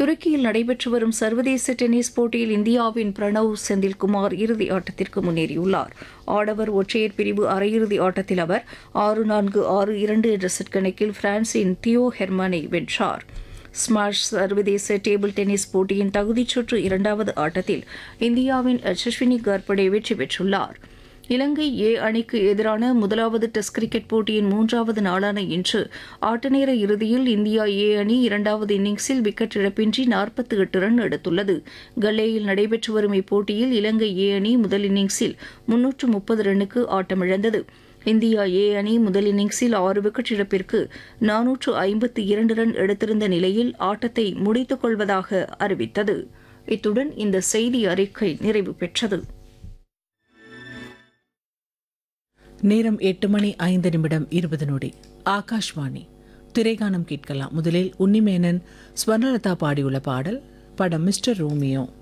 துருக்கியில் நடைபெற்று வரும் சர்வதேச டென்னிஸ் போட்டியில் இந்தியாவின் பிரணவ் செந்தில்குமார் இறுதி ஆட்டத்திற்கு முன்னேறியுள்ளார் ஆடவர் ஒற்றையர் பிரிவு அரையிறுதி ஆட்டத்தில் அவர் ஆறு நான்கு ஆறு இரண்டு என்ற செட் கணக்கில் பிரான்சின் தியோ ஹெர்மனை வென்றார் ஸ்மாஷ் சர்வதேச டேபிள் டென்னிஸ் போட்டியின் தகுதிச் சுற்று இரண்டாவது ஆட்டத்தில் இந்தியாவின் யசஸ்வினி கர்படே வெற்றி பெற்றுள்ளார் இலங்கை ஏ அணிக்கு எதிரான முதலாவது டெஸ்ட் கிரிக்கெட் போட்டியின் மூன்றாவது நாளான இன்று ஆட்டநேர இறுதியில் இந்தியா ஏ அணி இரண்டாவது இன்னிங்ஸில் விக்கெட் இழப்பின்றி நாற்பத்தி எட்டு ரன் எடுத்துள்ளது கல்லேயில் நடைபெற்று வரும் இப்போட்டியில் இலங்கை ஏ அணி முதல் இன்னிங்ஸில் முன்னூற்று முப்பது ரன்னுக்கு ஆட்டமிழந்தது இந்தியா ஏ அணி முதல் இன்னிங்ஸில் ஆறு விக்கெட் இழப்பிற்கு நானூற்று ஐம்பத்தி இரண்டு ரன் எடுத்திருந்த நிலையில் ஆட்டத்தை முடித்துக் கொள்வதாக அறிவித்தது இத்துடன் இந்த செய்தி அறிக்கை நிறைவு பெற்றது நேரம் எட்டு மணி ஐந்து நிமிடம் இருபது நொடி ஆகாஷ்வாணி திரைகானம் கேட்கலாம் முதலில் உன்னிமேனன் ஸ்வர்ணலதா பாடியுள்ள பாடல் படம் மிஸ்டர் ரோமியோ